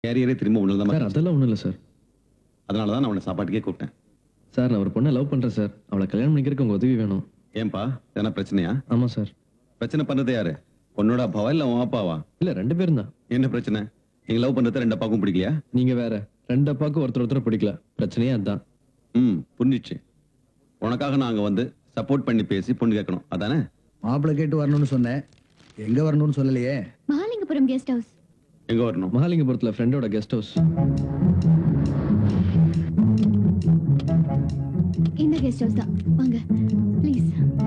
கேரியரே திரும்ப ஒன்று சார் தான் அதெல்லாம் ஒன்றும் இல்லை சார் அதனால தான் நான் உன்னை சாப்பாட்டுக்கே கூப்பிட்டேன் சார் நான் ஒரு பொண்ணை லவ் பண்ணுறேன் சார் அவளை கல்யாணம் பண்ணிக்கிறதுக்கு உங்கள் உதவி வேணும் ஏன்பா எதனா பிரச்சனையா ஆமாம் சார் பிரச்சனை பண்ணது யாரு உன்னோட அப்பாவா இல்லை உன் அப்பாவா இல்லை ரெண்டு பேரும் தான் என்ன பிரச்சனை நீங்க லவ் பண்றது ரெண்டு அப்பாவுக்கும் பிடிக்கலையா நீங்கள் வேற ரெண்டு அப்பாவுக்கும் ஒருத்தர் ஒருத்தர் பிடிக்கல பிரச்சனையே அதுதான் ம் புரிஞ்சிச்சு உனக்காக நான் அங்க வந்து சப்போர்ட் பண்ணி பேசி பொண்ணு கேட்கணும் அதானே மாப்பிள்ளை கேட்டு வரணும்னு சொன்னேன் எங்க வரணும்னு சொல்லலையே மகாலிங்கபுரம் கெஸ்ட் ஹவுஸ் எங்க வரணும் மகாலிங்கபுரத்தில் ஃப்ரெண்டோட கெஸ்ட் ஹவுஸ் இந்த கெஸ்ட் ஹவுஸ் தான் வாங்க ப்ளீஸ்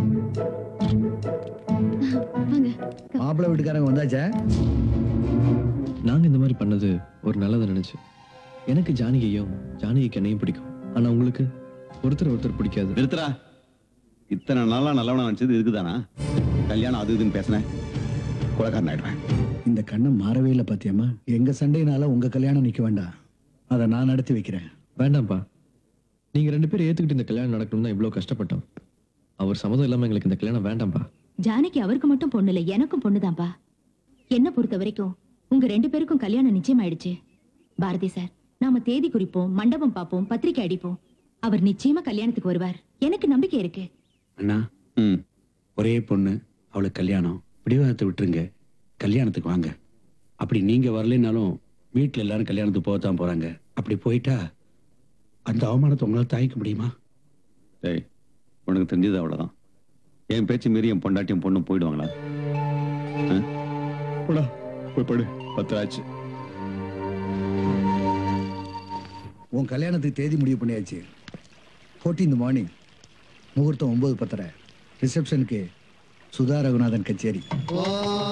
வாங்க மாப்பிள்ளை வீட்டுக்காரங்க வந்தாச்சா நாங்கள் இந்த மாதிரி பண்ணது ஒரு நல்லதை நினைச்சு எனக்கு ஜானகியும் ஜானகிக்கு என்னையும் பிடிக்கும் ஆனால் உங்களுக்கு ஒருத்தர் ஒருத்தர் பிடிக்காது நிறுத்துறா இத்தனை நாளா நல்லவனா நினைச்சது இருக்குதானா கல்யாணம் அது இதுன்னு பேசினேன் கொலைக்காரன் ஆயிடுவேன் இந்த கண்ணம் மாறவே இல்லை பாத்தியம்மா எங்க சண்டையினால உங்க கல்யாணம் நிக்க வேண்டாம் அதை நான் நடத்தி வைக்கிறேன் வேண்டாம்ப்பா நீங்கள் ரெண்டு பேரும் ஏற்றுக்கிட்டு இந்த கல்யாணம் நடக்கணும் தான் இவ்வளோ கஷ்டப்பட்டோம் அவர் சம்மதம் இல்லாமல் எங்களுக்கு இந்த கல்யாணம் வேண்டாம்ப்பா ஜானகி அவருக்கு மட்டும் பொண்ணு இல்ல எனக்கும் பொண்ணுதான்பா என்ன பொறுத்த வரைக்கும் உங்க ரெண்டு பேருக்கும் கல்யாணம் நிச்சயமாயிடுச்சு பாரதி சார் நாம தேதி குறிப்போம் மண்டபம் பார்ப்போம் பத்திரிக்கை அடிப்போம் அவர் நிச்சயமா கல்யாணத்துக்கு வருவார் எனக்கு நம்பிக்கை இருக்கு அண்ணா ம் ஒரே பொண்ணு அவளுக்கு கல்யாணம் பிடிவாதத்தை விட்டுருங்க கல்யாணத்துக்கு வாங்க அப்படி நீங்க வரலைனாலும் வீட்டில் எல்லாரும் கல்யாணத்துக்கு போகத்தான் போறாங்க அப்படி போயிட்டா அந்த அவமானத்தை உங்களால் தாங்கிக்க முடியுமா டேய் உனக்கு தெரிஞ்சது அவ்வளவுதான் என் பேச்சு மீறி என் பொண்டாட்டியும் பொண்ணும் போயிடுவாங்களா ஆ? போடா போய் படு பத்து ஆச்சு உன் கல்யாணத்துக்கு தேதி முடிவு பண்ணியாச்சு ஃபோர்டீன் மார்னிங் முகூர்த்தம் ஒன்பது பத்தரை ரிசப்ஷனுக்கு சுதா ரகுநாதன் கச்சேரி